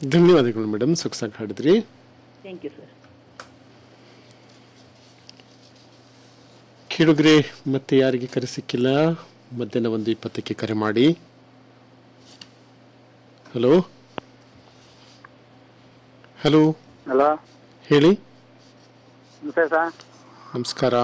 ಧನ್ಯವಾದಗಳು ಮೇಡಮ್ ಸೊಗಸಾಗಿ ಹಾಡಿದ್ರಿ ಥ್ಯಾಂಕ್ ಯು ಸರ್ ಕೇಳುಗ್ರೆ ಮತ್ತೆ ಯಾರಿಗೆ ಕರೆ ಸಿಕ್ಕಿಲ್ಲ ಮಧ್ಯಾಹ್ನ ಒಂದು ಇಪ್ಪತ್ತಕ್ಕೆ ಕರೆ ಮಾಡಿ ಹಲೋ ಹಲೋ ಹಲೋ ಹೇಳಿ ನಮಸ್ತೆ ಸರ್ ನಮಸ್ಕಾರ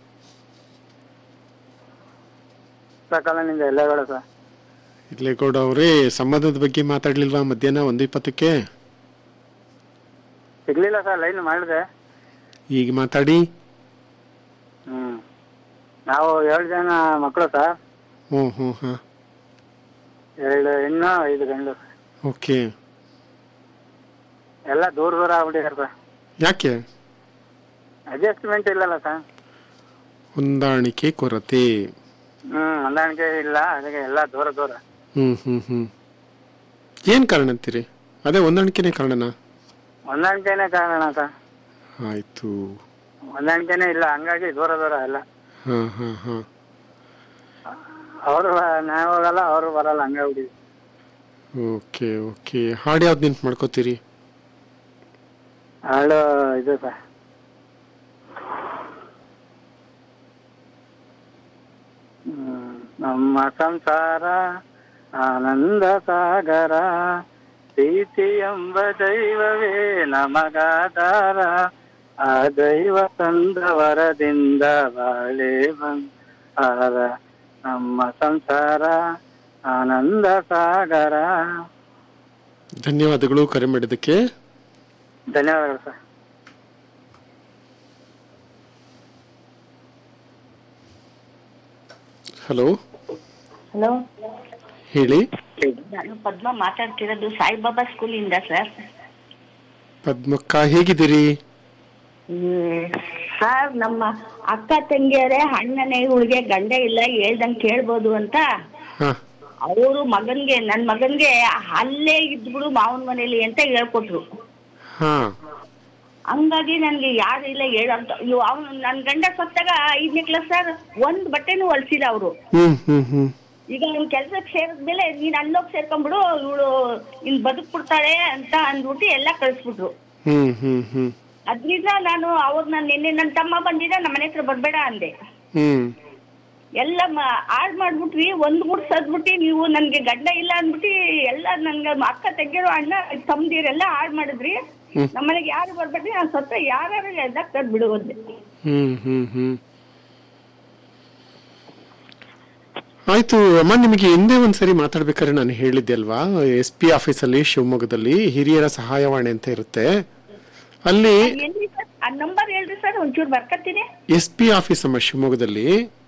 ಸರ್ ಕಾಲೋನಿಂದ ಎಲ್ಲೇಗೌಡ ಸರ್ ಇಲ್ಲೇಗೌಡ ಅವರೇ ಸಂಬಂಧದ ಬಗ್ಗೆ ಮಾತಾಡ್ಲಿಲ್ವಾ ಮಧ್ಯಾಹ್ನ ಒಂದು ಇಪ್ಪತ್ತಕ್ಕೆ ಸಿಗ್ಲಿಲ್ಲ ಸರ್ ಲೈನ್ ಮಾಡಿದೆ ಈಗ ಮಾತಾಡಿ ಹ್ಞೂ ನಾವು ಏಳು ಜನ ಮಕ್ಕಳು ಸರ್ ಹ್ಞೂ ಹ್ಞೂ ಹಾಂ ಎರಡು ಹೆಣ್ಣು ಐದು ಗಂಡು ಓಕೆ ಎಲ್ಲ ದೂರ ದೂರ ಆಗ್ಬಿಟ್ಟಿದ್ದಾರೆ ಸರ್ ಯಾಕೆ ಅಡ್ಜಸ್ಟ್ಮೆಂಟ್ ಇಲ್ಲಲ್ಲ ಸರ್ ಹೊಂದಾಣಿಕೆ ಕೊರತೆ ಹ್ಞೂ ಹೊಂದಾಣಿಕೆ ಇಲ್ಲ ಅದಕ್ಕೆ ಎಲ್ಲ ದೂರ ದೂರ ಹ್ಞೂ ಹ್ಞೂ ಹ್ಞೂ ಏನು ಕಾರಣ ಅಂತೀರಿ ಅದೇ ಹೊಂದಾಣಿಕೆನೇ ಕಾರಣನಾ ಹೊಂದಾಣಿಕೆನೇ ಕಾರಣ ಸರ್ ಆಯಿತು ಹೊಂದಾಣಿಕೆನೇ ಇಲ್ಲ ಹಂಗಾಗಿ ದೂರ ದೂರ ಎಲ್ಲ ಹಾಂ ಹಾಂ ಹಾಂ ಅವರು ನಾವು ಹೋಗಲ್ಲ ಅವರು ಬರಲ್ಲ ಹಂಗಾಗ್ಬಿಟ್ಟಿದೆ ಓಕೆ ಓಕೆ ಹಾಡು ಯಾವ್ದು ನೆನ್ಪು ಮಾಡ್ಕೋತೀರಿ ಹಾಳು ಇದು ಸರ್ ಹ್ಮ್. ನಮ್ಮ ಸಂಸಾರ ಆನಂದ ಸಾಗರ ಪ್ರೀತಿ ಎಂಬ ದೈವವೇ ನಮಗಾಧಾರ ಆ ದೈವ ತಂದ ವರದಿಂದ ಬಾಳೆ ಬಂದಾರ ನಮ್ಮ ಸಂಸಾರ ಆನಂದ ಸಾಗರ ಧನ್ಯವಾದಗಳು ಕರೆ ಮಾಡಿದ್ದಕ್ಕೆ ಧನ್ಯವಾದಗಳು ಸರ್ ಹಲೋ ಹಲೋ ಹೇಳಿ ನಾನು ಪದ್ಮ ಮಾತಾಡ್ತಿರೋದು ಸಾಯಿಬಾಬಾ ಸ್ಕೂಲಿಂದ ಸರ್ ಪದ್ಮಕ್ಕ ಹೇಗಿದ್ದೀರಿ ಸರ್ ನಮ್ಮ ಅಕ್ಕ ತಂಗಿಯರೇ ಅಣ್ಣನೇ ಇವಳಿಗೆ ಗಂಡ ಇಲ್ಲ ಹೇಳ್ದಂಗೆ ಕೇಳ್ಬೋದು ಅಂತ ಹಾಂ ಅವರು ಮಗನ್ಗೆ ನನ್ನ ಮಗನ್ಗೆ ಅಲ್ಲೇ ಇದ್ಬಿಡು ಮಾವನ ಮನೇಲಿ ಅಂತ ಹೇಳ್ಕೊಟ್ರು ಹಾಂ ಹಂಗಾಗಿ ನನ್ಗೆ ಯಾರು ಇಲ್ಲ ಹೇಳಂತ ಅವನು ನನ್ನ ಗಂಡ ಸತ್ತಾಗ ಐದನೇ ಕ್ಲಾಸ್ ಸರ್ ಒಂದ್ ಬಟ್ಟೆನೂ ಹೊಲ್ಸಿಲ್ಲ ಅವರು ಹ್ಞೂ ಹ್ಞೂ ಹ್ಞೂ ಈಗ ಅವ್ನ ಕೆಲ್ಸಕ್ಕೆ ಸೇರಿದ್ಮೇಲೆ ನೀನ್ ಅಲ್ಲೋಗಿ ಸೇರ್ಕೊಂಡ್ಬಿಡು ಇವಳು ಇನ್ ಬದುಕ್ಬಿಡ್ತಾಳೆ ಅಂತ ಅಂದ್ಬಿಟ್ಟು ಎಲ್ಲ ಕಳಿಸ್ಬಿಟ್ರು ಹ್ಞೂ ಹ್ಞೂ ಹ್ಞೂ ಅದ್ರಿಂದ ನಾನು ಅವ್ರನ್ನ ನಿನ್ನೆ ನನ್ನ ತಮ್ಮ ಬಂದಿದ್ದ ನಮ್ಮ ಮನೆ ಹತ್ರ ಬರ್ಬೇಡ ಅಂದೆ ಹ್ಞೂ ಎಲ್ಲ ಹಾಳು ಮಾಡ್ಬಿಟ್ರಿ ಒಂದ್ ಮೂರ್ ಸದ್ಬಿಟ್ಟು ನೀವು ನನ್ಗೆ ಗಂಡ ಇಲ್ಲ ಅಂದ್ಬಿಟ್ಟು ಎಲ್ಲ ನನ್ಗೆ ಅಕ್ಕ ತೆಗ್ಗಿರೋ ಅಣ್ಣ ತಮ್ಮದಿರೆಲ್ಲ ಹಾಳು ಮಾಡಿದ್ರಿ ಹ್ಮ್. ನಮ್ಮನೆಗೆ ಯಾರು ಬರ್ಬೇಡ್ರಿ ನಾನು ಸತ್ತ ಯಾರು ಎದ್ದಕ್ ಬಿಡು ಒಂದೆ ಹ್ಞೂ ಹ್ಞೂ ಹ್ಞೂ ಆಯಿತು ಅಮ್ಮ ನಿಮಗೆ ಹಿಂದೆ ಒಂದ್ಸರಿ ಮಾತಾಡ್ಬೇಕಾದ್ರೆ ನಾನು ಹೇಳಿದ್ದೆ ಅಲ್ವಾ ಎಸ್ ಪಿ ಆಫೀಸಲ್ಲಿ ಶಿವಮೊಗ್ಗದಲ್ಲಿ ಹಿರಿಯರ ಸಹಾಯವಾಣಿ ಅಂತ ಇರುತ್ತೆ ಅಲ್ಲಿ ಎಲ್ಲಿ ಸರ್ ಆ ನಂಬರ್ ಹೇಳ್ರಿ ಸರ್ ಒಂಚೂರು ಬರ್ಕತ್ತೀನಿ ಎಸ್ ಪಿ ಆಫೀಸ್ ಅಮ್ಮ ಶಿವಮೊಗ್ಗದಲ್ಲಿ